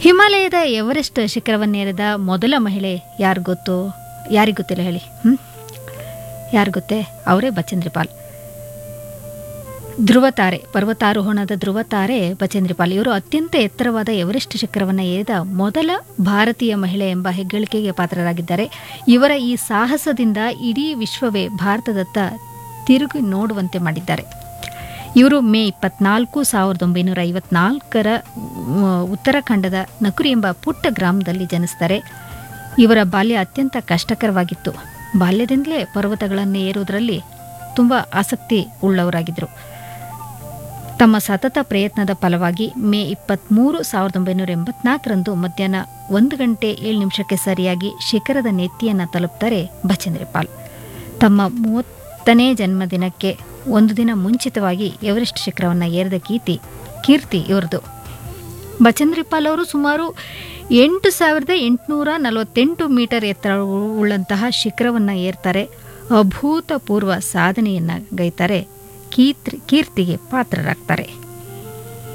ಹಿಮಾಲಯದ ಎವರೆಸ್ಟ್ ಶಿಖರವನ್ನೇರಿದ ಮೊದಲ ಮಹಿಳೆ ಯಾರು ಗೊತ್ತು ಯಾರಿಗೆ ಗೊತ್ತಿಲ್ಲ ಹೇಳಿ ಹ್ಞೂ ಯಾರು ಗೊತ್ತೇ ಅವರೇ ಬಚೇಂದ್ರಿ ಪಾಲ್ ಧ್ರುವತಾರೆ ಪರ್ವತಾರೋಹಣದ ಧ್ರುವತಾರೆ ಬಚೇಂದ್ರಿ ಪಾಲ್ ಇವರು ಅತ್ಯಂತ ಎತ್ತರವಾದ ಎವರೆಸ್ಟ್ ಶಿಖರವನ್ನು ಏರಿದ ಮೊದಲ ಭಾರತೀಯ ಮಹಿಳೆ ಎಂಬ ಹೆಗ್ಗಳಿಕೆಗೆ ಪಾತ್ರರಾಗಿದ್ದಾರೆ ಇವರ ಈ ಸಾಹಸದಿಂದ ಇಡೀ ವಿಶ್ವವೇ ಭಾರತದತ್ತ ತಿರುಗಿ ನೋಡುವಂತೆ ಮಾಡಿದ್ದಾರೆ ಇವರು ಮೇ ಇಪ್ಪತ್ನಾಲ್ಕು ಸಾವಿರದ ಒಂಬೈನೂರ ಐವತ್ನಾಲ್ಕರ ಉತ್ತರಾಖಂಡದ ನಕುರಿ ಎಂಬ ಪುಟ್ಟ ಗ್ರಾಮದಲ್ಲಿ ಜನಿಸ್ತಾರೆ ಇವರ ಬಾಲ್ಯ ಅತ್ಯಂತ ಕಷ್ಟಕರವಾಗಿತ್ತು ಬಾಲ್ಯದಿಂದಲೇ ಪರ್ವತಗಳನ್ನು ಏರುವುದರಲ್ಲಿ ತುಂಬ ಆಸಕ್ತಿ ಉಳ್ಳವರಾಗಿದ್ದರು ತಮ್ಮ ಸತತ ಪ್ರಯತ್ನದ ಫಲವಾಗಿ ಮೇ ಇಪ್ಪತ್ತ್ಮೂರು ಸಾವಿರದ ಒಂಬೈನೂರ ಎಂಬತ್ನಾಲ್ಕರಂದು ಮಧ್ಯಾಹ್ನ ಒಂದು ಗಂಟೆ ಏಳು ನಿಮಿಷಕ್ಕೆ ಸರಿಯಾಗಿ ಶಿಖರದ ನೆತ್ತಿಯನ್ನು ತಲುಪ್ತಾರೆ ಬಚೇಂದ್ರಿ ಪಾಲ್ ತಮ್ಮ ಮೂವತ್ತನೇ ಜನ್ಮದಿನಕ್ಕೆ ಒಂದು ದಿನ ಮುಂಚಿತವಾಗಿ ಎವರೆಸ್ಟ್ ಶಿಖರವನ್ನು ಏರಿದ ಕೀರ್ತಿ ಕೀರ್ತಿ ಇವರದು ಬಚೇಂದ್ರಿ ಪಾಲ್ ಅವರು ಸುಮಾರು ಎಂಟು ಸಾವಿರದ ಎಂಟುನೂರ ನಲವತ್ತೆಂಟು ಮೀಟರ್ ಎತ್ತರ ಉಳ್ಳಂತಹ ಶಿಖರವನ್ನು ಏರ್ತಾರೆ ಅಭೂತಪೂರ್ವ ಸಾಧನೆಯನ್ನು ಗೈತಾರೆ ಕೀರ್ತಿ ಕೀರ್ತಿಗೆ ಪಾತ್ರರಾಗ್ತಾರೆ